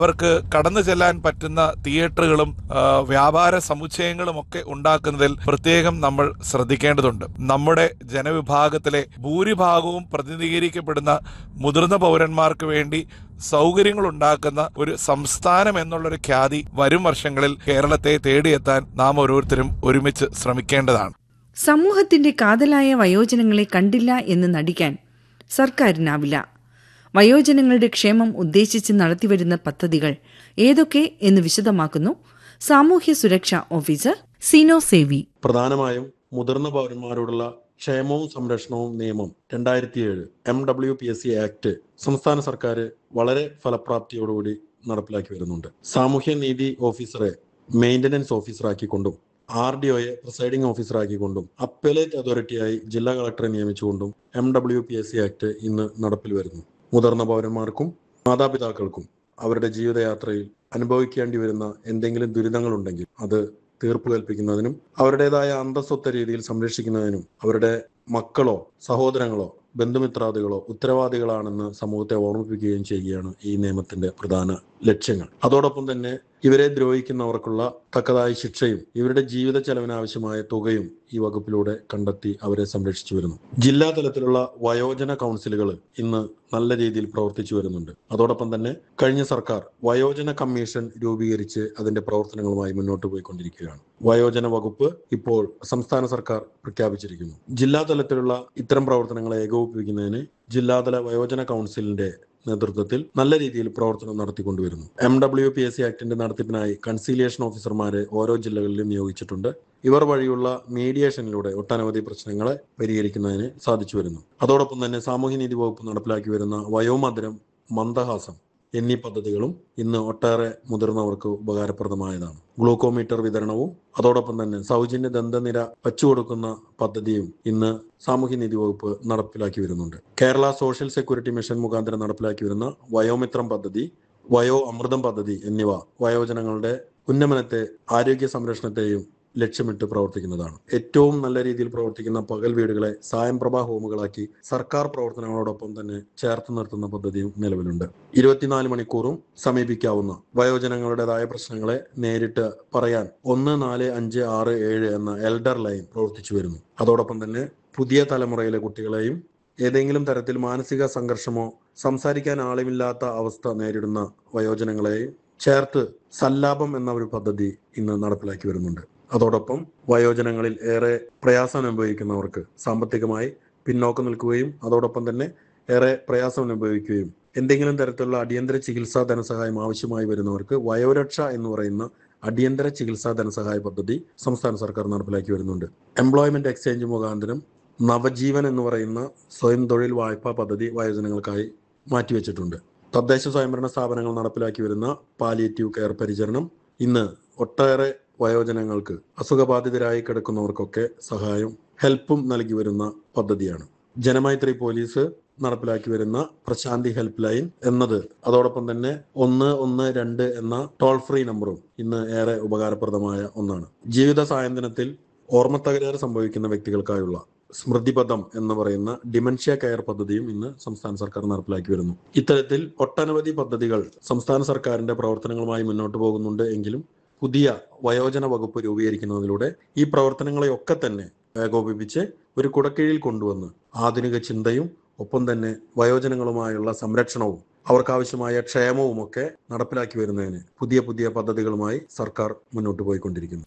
അവർക്ക് കടന്നു ചെല്ലാൻ പറ്റുന്ന തിയേറ്ററുകളും ആ, വ്യാപാര സമുച്ചയങ്ങളും ഒക്കെ ഉണ്ടാക്കുന്നതിൽ പ്രത്യേകം നമ്മൾ ശ്രദ്ധിക്കേണ്ടതുണ്ട് നമ്മുടെ ജനവിഭാഗത്തിലെ ഭൂരിഭാഗവും പ്രതിനിധീകരിക്കപ്പെടുന്ന മുതിർന്ന പൗരന്മാർക്ക് വേണ്ടി സൗകര്യങ്ങൾ ഉണ്ടാക്കുന്ന ഒരു സംസ്ഥാനം എന്നുള്ളൊരു ഖ്യാതി വരും വർഷങ്ങളിൽ കേരളത്തെ തേടിയെത്താൻ നാം ഓരോരുത്തരും ഒരുമിച്ച് ശ്രമിക്കേണ്ടതാണ് സമൂഹത്തിന്റെ കാതലായ വയോജനങ്ങളെ കണ്ടില്ല എന്ന് നടിക്കാൻ സർക്കാരിനാവില്ല വയോജനങ്ങളുടെ ക്ഷേമം ഉദ്ദേശിച്ച് നടത്തിവരുന്ന പദ്ധതികൾ ഏതൊക്കെ എന്ന് വിശദമാക്കുന്നു സാമൂഹ്യ സുരക്ഷാ ഓഫീസർ സിനോ സേവി പ്രധാനമായും മുതിർന്ന പൗരന്മാരോടുള്ള ക്ഷേമവും സംരക്ഷണവും നിയമം രണ്ടായിരത്തി ഏഴ് M W P S C act സംസ്ഥാന സർക്കാർ വളരെ ഫലപ്രാപ്തിയോടുകൂടി നടപ്പിലാക്കി വരുന്നുണ്ട് സാമൂഹ്യ നീതി ഓഫീസറെ മെയിന്റനൻസ് ഓഫീസറാക്കിക്കൊണ്ടും ആർ ഡി ഒയെ പ്രിസൈഡിംഗ് ഓഫീസറാക്കിക്കൊണ്ടും അപ്പലേറ്റ് അതോറിറ്റിയായി ജില്ലാ കളക്ടറെ നിയമിച്ചുകൊണ്ടും M W P S C act ഇന്ന് നടപ്പിൽ വരുന്നു മുതിർന്ന പൗരന്മാർക്കും മാതാപിതാക്കൾക്കും അവരുടെ ജീവിതയാത്രയിൽ അനുഭവിക്കേണ്ടി വരുന്ന എന്തെങ്കിലും ദുരിതങ്ങളുണ്ടെങ്കിൽ അത് തീർപ്പ് കൽപ്പിക്കുന്നതിനും അവരുടേതായ അന്തസ്വത്ത രീതിയിൽ സംരക്ഷിക്കുന്നതിനും അവരുടെ മക്കളോ സഹോദരങ്ങളോ ബന്ധുമിത്രാദികളോ ഉത്തരവാദികളാണെന്ന് സമൂഹത്തെ ഓർമ്മിപ്പിക്കുകയും ചെയ്യുകയാണ് ഈ നിയമത്തിന്റെ പ്രധാന ലക്ഷ്യങ്ങൾ അതോടൊപ്പം തന്നെ ഇവരെ ദ്രോഹിക്കുന്നവർക്കുള്ള തക്കതായ ശിക്ഷയും ഇവരുടെ ജീവിത ചെലവിനാവശ്യമായ തുകയും ഈ വകുപ്പിലൂടെ കണ്ടെത്തി അവരെ സംരക്ഷിച്ചു വരുന്നു ജില്ലാ തലത്തിലുള്ള വയോജന കൗൺസിലുകൾ ഇന്ന് നല്ല രീതിയിൽ പ്രവർത്തിച്ചു വരുന്നുണ്ട് അതോടൊപ്പം തന്നെ കഴിഞ്ഞ സർക്കാർ വയോജന കമ്മീഷൻ രൂപീകരിച്ച് അതിന്റെ പ്രവർത്തനങ്ങളുമായി മുന്നോട്ട് പോയിക്കൊണ്ടിരിക്കുകയാണ് വയോജന വകുപ്പ് ഇപ്പോൾ സംസ്ഥാന സർക്കാർ പ്രഖ്യാപിച്ചിരിക്കുന്നു ജില്ലാ തലത്തിലുള്ള ഇത്തരം പ്രവർത്തനങ്ങളെ ഏകോപിപ്പിക്കുന്നതിന് ജില്ലാതല വയോജന കൗൺസിലിന്റെ നേതൃത്വത്തിൽ നല്ല രീതിയിൽ പ്രവർത്തനം നടത്തിക്കൊണ്ടുവരുന്നു M W P S C ആക്ടിന്റെ നടത്തിപ്പിനായി കൺസീലിയേഷൻ ഓഫീസർമാരെ ഓരോ ജില്ലകളിലും നിയോഗിച്ചിട്ടുണ്ട് ഇവർ വഴിയുള്ള മീഡിയേഷനിലൂടെ ഒട്ടനവധി പ്രശ്നങ്ങളെ പരിഹരിക്കുന്നതിന് സാധിച്ചു വരുന്നു അതോടൊപ്പം തന്നെ സാമൂഹ്യനീതി വകുപ്പ് നടപ്പിലാക്കി വരുന്ന വയോമധുരം മന്ദഹാസം എന്നീ പദ്ധതികളും ഇന്ന് ഒട്ടേറെ മുതിർന്നവർക്ക് ഉപകാരപ്രദമായതാണ് ഗ്ലൂക്കോമീറ്റർ വിതരണവും അതോടൊപ്പം തന്നെ സൗജന്യ ദന്തനിര വച്ചുകൊടുക്കുന്ന പദ്ധതിയും ഇന്ന് സാമൂഹ്യനീതി വകുപ്പ് നടപ്പിലാക്കി വരുന്നുണ്ട് കേരള സോഷ്യൽ സെക്യൂരിറ്റി മിഷൻ മുഖാന്തരം നടപ്പിലാക്കി വരുന്ന വയോമിത്രം പദ്ധതി വയോ അമൃതം പദ്ധതി എന്നിവ വയോജനങ്ങളുടെ ഉന്നമനത്തെ ആരോഗ്യ സംരക്ഷണത്തെയും ലക്ഷ്യമിട്ട് പ്രവർത്തിക്കുന്നതാണ് ഏറ്റവും നല്ല രീതിയിൽ പ്രവർത്തിക്കുന്ന പകൽ വീടുകളെ സായംപ്രഭ ഹോമുകളാക്കി സർക്കാർ പ്രവർത്തനങ്ങളോടൊപ്പം തന്നെ ചേർത്ത് നിർത്തുന്ന പദ്ധതിയും നിലവിലുണ്ട് ഇരുപത്തിനാല് മണിക്കൂറും സമീപിക്കാവുന്ന വയോജനങ്ങളുടേതായ പ്രശ്നങ്ങളെ നേരിട്ട് പറയാൻ ഒന്ന് നാല് അഞ്ച് ആറ് ഏഴ് എന്ന എൽഡർ ലൈൻ പ്രവർത്തിച്ചു വരുന്നു അതോടൊപ്പം തന്നെ പുതിയ തലമുറയിലെ കുട്ടികളെയും ഏതെങ്കിലും തരത്തിൽ മാനസിക സംഘർഷമോ സംസാരിക്കാൻ ആളുമില്ലാത്ത അവസ്ഥ നേരിടുന്ന വയോജനങ്ങളെയും ചേർത്ത് സല്ലാപം എന്ന ഒരു പദ്ധതി ഇന്ന് നടപ്പിലാക്കി വരുന്നുണ്ട് അതോടൊപ്പം വയോജനങ്ങളിൽ ഏറെ പ്രയാസം അനുഭവിക്കുന്നവർക്ക് സാമ്പത്തികമായി പിന്നോക്കം നിൽക്കുകയും അതോടൊപ്പം തന്നെ ഏറെ പ്രയാസം അനുഭവിക്കുകയും എന്തെങ്കിലും തരത്തിലുള്ള അടിയന്തര ചികിത്സാ ധനസഹായം ആവശ്യമായി വരുന്നവർക്ക് വയോരക്ഷ എന്ന് പറയുന്ന അടിയന്തര ചികിത്സാ ധനസഹായ പദ്ധതി സംസ്ഥാന സർക്കാർ നടപ്പിലാക്കി വരുന്നുണ്ട് എംപ്ലോയ്മെന്റ് എക്സ്ചേഞ്ച് മുഖാന്തരം നവജീവൻ എന്ന് പറയുന്ന സ്വയം തൊഴിൽ വായ്പാ പദ്ധതി വയോജനങ്ങൾക്കായി മാറ്റിവെച്ചിട്ടുണ്ട് തദ്ദേശ സ്വയംഭരണ സ്ഥാപനങ്ങൾ നടപ്പിലാക്കി വരുന്ന പാലിയേറ്റീവ് കെയർ പരിചരണം ഇന്ന് ഒട്ടേറെ വയോജനങ്ങൾക്ക് അസുഖബാധിതരായി കിടക്കുന്നവർക്കൊക്കെ സഹായം ഹെൽപ്പും നൽകി വരുന്ന പദ്ധതിയാണ് ജനമൈത്രി പോലീസ് നടപ്പിലാക്കി വരുന്ന പ്രശാന്തി ഹെൽപ്പ് ലൈൻ എന്നത് അതോടൊപ്പം തന്നെ ഒന്ന് ഒന്ന് രണ്ട് എന്ന ടോൾ ഫ്രീ നമ്പറും ഇന്ന് ഏറെ ഉപകാരപ്രദമായ ഒന്നാണ് ജീവിത സായന്തനത്തിൽ ഓർമ്മത്തകരാറ് സംഭവിക്കുന്ന വ്യക്തികൾക്കായുള്ള സ്മൃതിപഥം എന്ന് പറയുന്ന ഡിമെൻഷ്യ കെയർ പദ്ധതിയും ഇന്ന് സംസ്ഥാന സർക്കാർ നടപ്പിലാക്കി വരുന്നു ഇത്തരത്തിൽ ഒട്ടനവധി പദ്ധതികൾ സംസ്ഥാന സർക്കാരിന്റെ പ്രവർത്തനങ്ങളുമായി മുന്നോട്ട് പോകുന്നുണ്ട് എങ്കിലും പുതിയ വയോജന വകുപ്പ് രൂപീകരിക്കുന്നതിലൂടെ ഈ പ്രവർത്തനങ്ങളെയൊക്കെ തന്നെ ഏകോപിപ്പിച്ച് ഒരു കുടക്കീഴിൽ കൊണ്ടുവന്ന് ആധുനിക ചിന്തയും ഒപ്പം തന്നെ വയോജനങ്ങളുമായുള്ള സംരക്ഷണവും അവർക്കാവശ്യമായ ക്ഷേമവും ഒക്കെ നടപ്പിലാക്കി വരുന്നതിന് പുതിയ പുതിയ പദ്ധതികളുമായി സർക്കാർ മുന്നോട്ട് പോയിക്കൊണ്ടിരിക്കുന്നു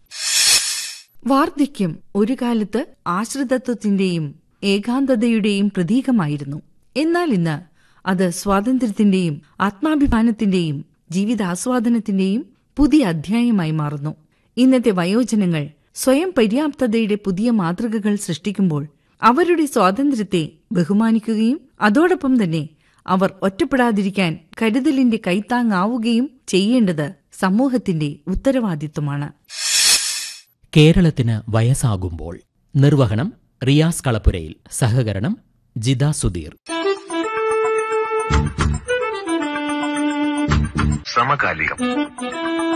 വാർദ്ധക്യം ഒരു കാലത്ത് ആശ്രിതത്വത്തിന്റെയും ഏകാന്തതയുടെയും പ്രതീകമായിരുന്നു എന്നാൽ ഇന്ന് അത് സ്വാതന്ത്ര്യത്തിന്റെയും ആത്മാഭിമാനത്തിന്റെയും ജീവിതാസ്വാദനത്തിന്റെയും പുതിയ അധ്യായമായി മാറുന്നു ഇന്നത്തെ വയോജനങ്ങൾ സ്വയം പര്യാപ്തതയുടെ പുതിയ മാതൃകകൾ സൃഷ്ടിക്കുമ്പോൾ അവരുടെ സ്വാതന്ത്ര്യത്തെ ബഹുമാനിക്കുകയും അതോടൊപ്പം തന്നെ അവർ ഒറ്റപ്പെടാതിരിക്കാൻ കരുതലിന്റെ കൈത്താങ്ങാവുകയും ചെയ്യേണ്ടത് സമൂഹത്തിന്റെ ഉത്തരവാദിത്വമാണ് കേരളത്തിന് വയസ്സാകുമ്പോൾ നിർവഹണം റിയാസ് കളപ്പുരയിൽ സഹകരണം ജിദ സുധീർ സമകാലികം